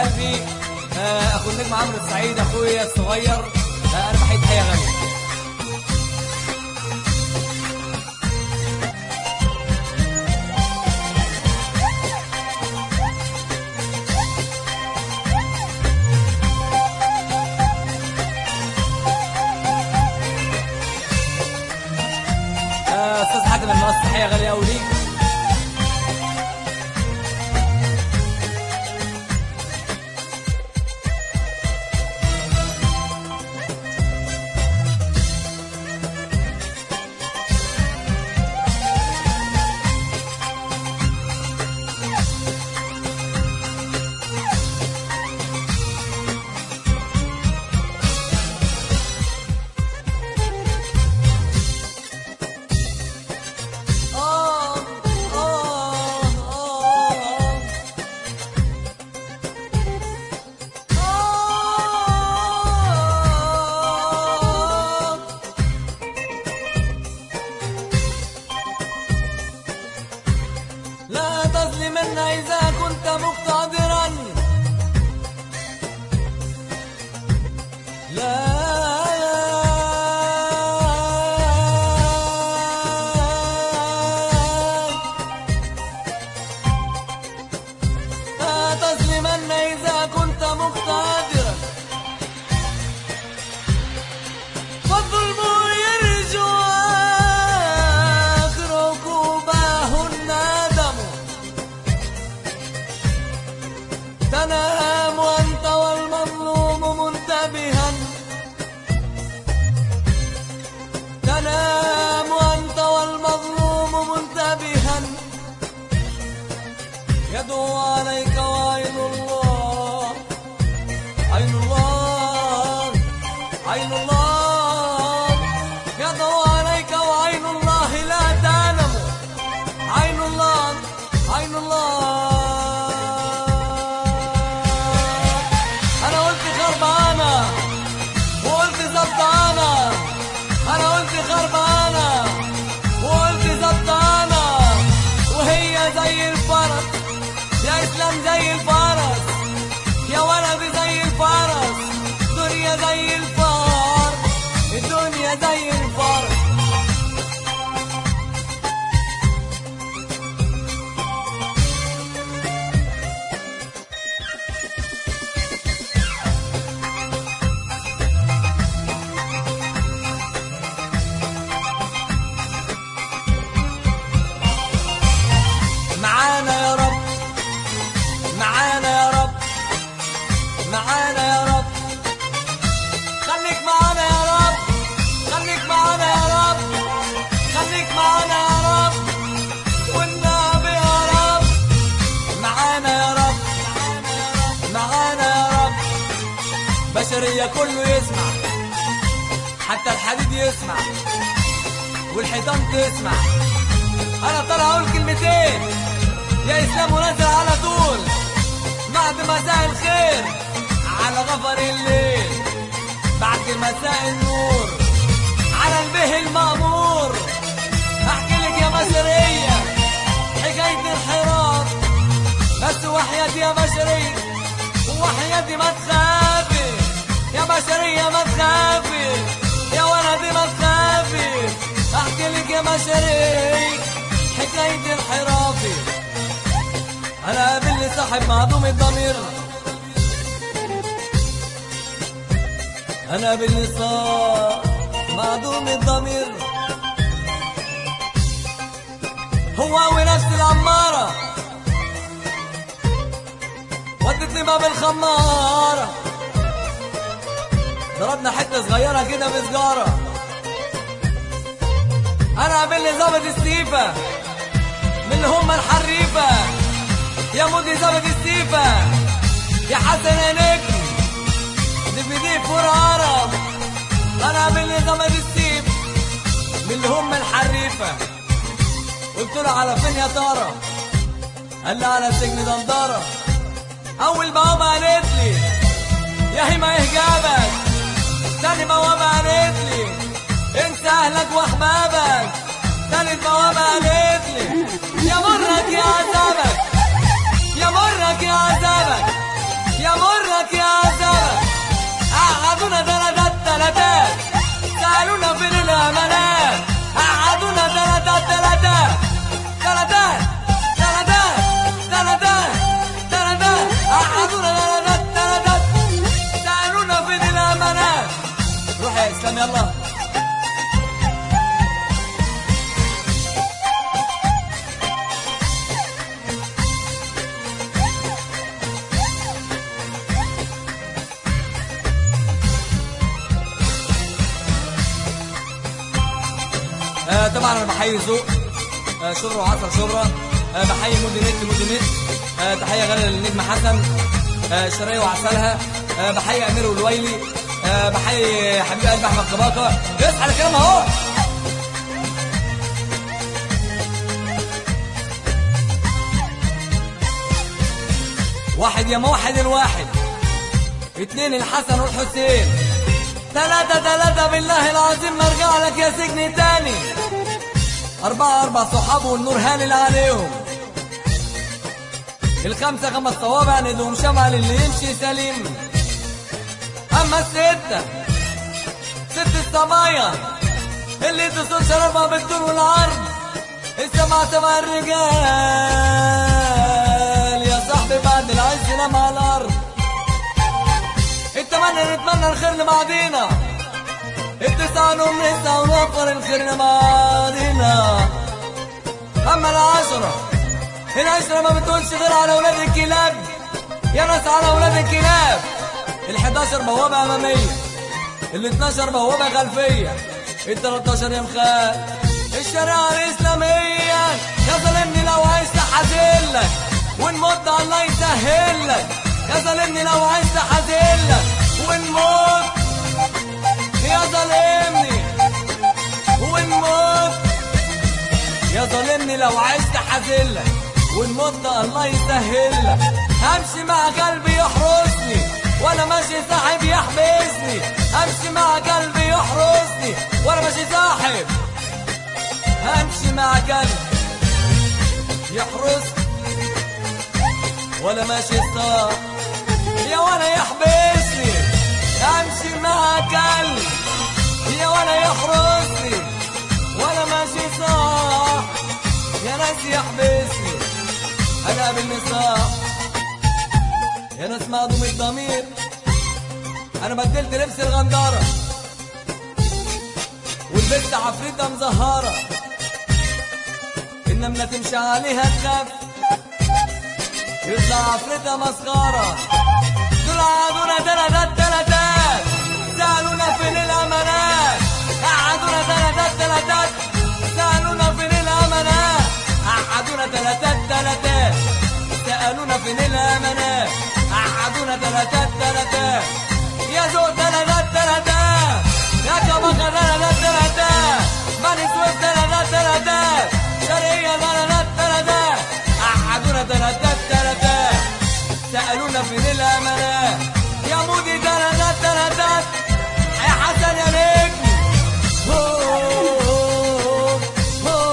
قلبي آه، اخو النجم عمرو السعيد اخويا الصغير آه، انا بحيي تحيه غاليه آه، استاذ حاتم المقص تحيه غاليه قوي ليك آه آه آه آه لا تظلمن إذا كنت مقتدرا لا لا تظلمن إذا كنت مقتدرا فالظلم يرجو آخر عقوباه الندم تنام أنت والمظلوم منتبها تنام أنت والمظلوم منتبها يدعو عليك وعين الله عين الله عين الله يدعو عليك وعين الله لا تعلم عين الله عين الله انا قلت خربانه وقلت زبطانه انا قلت خربانه وقلت زبطانه وهي زي الفرس يا اسلام زي الفرس يا ولدي زي الفرس دنيا زي الفار الدنيا زي الفرس معانا يا رب معانا يا رب معانا يا رب خليك معانا يا رب خليك معانا يا رب خليك معانا يا رب والنبي يا رب معانا يا رب معانا يا رب بشرية كله يسمع حتى الحديد يسمع والحيطان تسمع انا طالع اقول كلمتين يا اسلام ونازل على طول بعد مساء الخير على غفر الليل بعد مساء النور على البه المأمور احكي لك يا بشرية حكاية الحراك بس وحياتي يا بشرية وحياتي ما تخافي يا بشرية ما تخافي يا ولدي ما تخافي احكي لك يا بشرية حكاية الحرافي انا قابلني صاحب معدوم الضمير انا قابلني صاحب معدوم الضمير هو ونفس العمارة ودتني باب الخمارة ضربنا حتة صغيرة كده بسجارة انا قابلني ظابط استيفا من اللي هم الحريفة يا مودي ظابط استيفا يا حسن يا نجم دي في دي فور عرب انا قابلني ظابط استيف من اللي هم الحريفة قلت له على فين يا ترى قال لي على سجن دندرة اول بوابة قالت لي يا هي ما يهجابك تاني بوابة قالت لي انسى اهلك واحبابك تالت بوابة قالت لي يا مرك يا عذابك يا مرك يا عذابك يا طبعا انا بحيي ذوق آه، شبرا وعسل شبرا آه، بحيي مودي نت مودي نت آه، تحيه غاليه للنجم حسن آه، شرقية وعسلها آه، بحيي امير والويلي آه، بحيي حبيب قلبي احمد كباكه اصحى على الكلام اهو واحد يا موحد الواحد اتنين الحسن والحسين ثلاثة ثلاثة بالله العظيم ما ارجع لك يا سجن تاني أربعة أربع صحاب والنور هالل عليهم الخمسة خمس صوابع ندهم شمع للي يمشي سليم أما الستة ست الصبايا اللي تصل شرفها بالطول والعرض السبعة سبع الرجال يا صاحبي بعد العز نام على الأرض التمنى نتمنى الخير لبعضينا التسعة نوم نسعى ونوفر الخير لبعضينا أما العشرة العشرة ما بتقولش غير على ولاد الكلاب يا ناس على ولاد الكلاب ال11 بوابة أمامية ال12 بوابة خلفية ال13 يا مخال الشريعة الإسلامية يا ظالمني لو عايز تحازلك ونموت الله يسهلك يا ظالمني لو عايز تحازلك ونموت يا ظالمني ونموت يا ظالمني لو عايز تحازلك ونموت الله يسهلك همشي مع قلبي يحرسني وانا ماشي صاحب يحبسني همشي مع قلبي يحرسني وانا ماشي صاحب همشي مع قلبي يحرسني ولا ماشي صاحب يا ولا يحبسني امشي مع قلبي يا ولا يحرسني ولا ماشي صح يا ناس يحبسني انا بالنصاح يا ناس معدوم الضمير انا بدلت لبس الغندارة والبنت عفريتها مزهرة النملة تمشي عليها تخاف يطلع عفريتها مسخرة دول قعدونا تلاتات تلاتات سألونا فين الأمانات قعدونا تلاتات تلاتات سألونا فين الأمانات قعدونا تلاتات تلاتات سألونا فين الأمانات قعدونا تلاتات تلاتات يا ذوق تلاتات تلاتات يا كبكة تلاتات تلاتات بني سويف تلاتات تلاتات شرقية تلاتات تلاتات قعدونا تلاتات تلاتات سألونا فين الأمانات يا مودي تلاتات تلاتات يا حسن يا نجم هو هو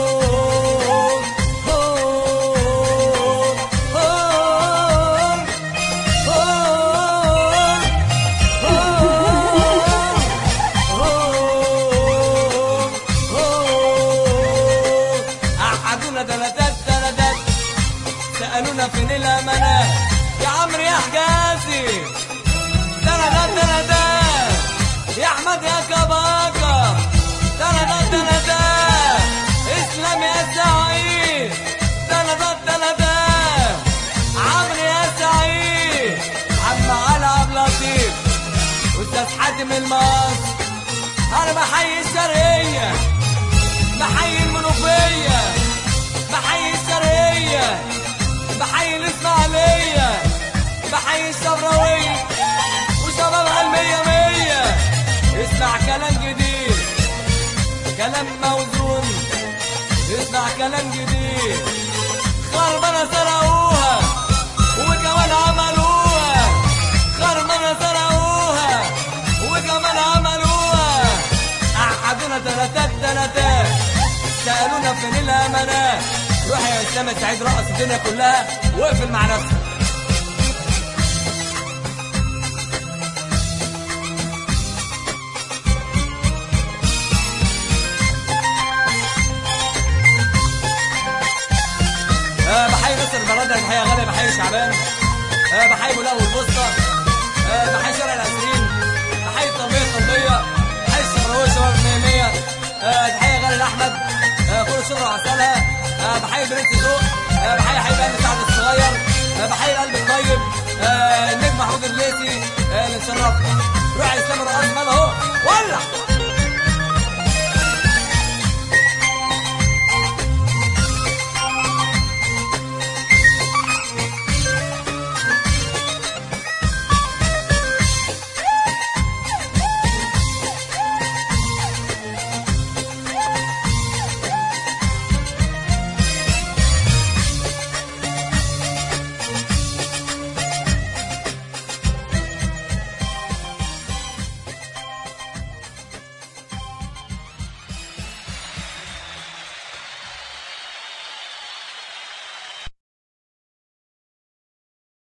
قعدونا تلاتات تلاتات سألونا فين الأمانات يا عمرو يا حجازي تلاتات تلاتات يا أحمد يا كباكا تلاتات تلاتات إسلام يا سعيد تلاتات تلاتات عمرو يا سعيد عم علي عبد اللطيف أستاذ حاتم المصر أنا بحيي الشرقية بحيي المنوفية بحيي الشرقية بحيي الإسماعيلية بحيي الشبراوية وشبابها المية مية اسمع كلام جديد كلام موزون اسمع كلام جديد خربانة سرقوها وكمان عملوها خربانة سرقوها وكمان عملوها قعدونا تلاتات تلاتات سألونا فين الأمانات روح يا اسلام يا سعيد رقص الدنيا كلها واقفل مع نفسك آه بحيي نصر البلدة بحيي غالي بحيي شعبان آه بحيي بولاق والبسطة آه بحيي شارع العسرين بحيي الطلبية الطلبية بحيي الشبراوية شباب 100 100 آه تحية غالي لأحمد آه كل شبرا وعسلها آه بحيي برنس ذوق آه بحيي حبيب قلبي سعد الصغير آه بحيي القلب الطيب آه النجم محمود الليثي آه اللي مشرفنا روح يا اسلام الرقاص مال اهو ولع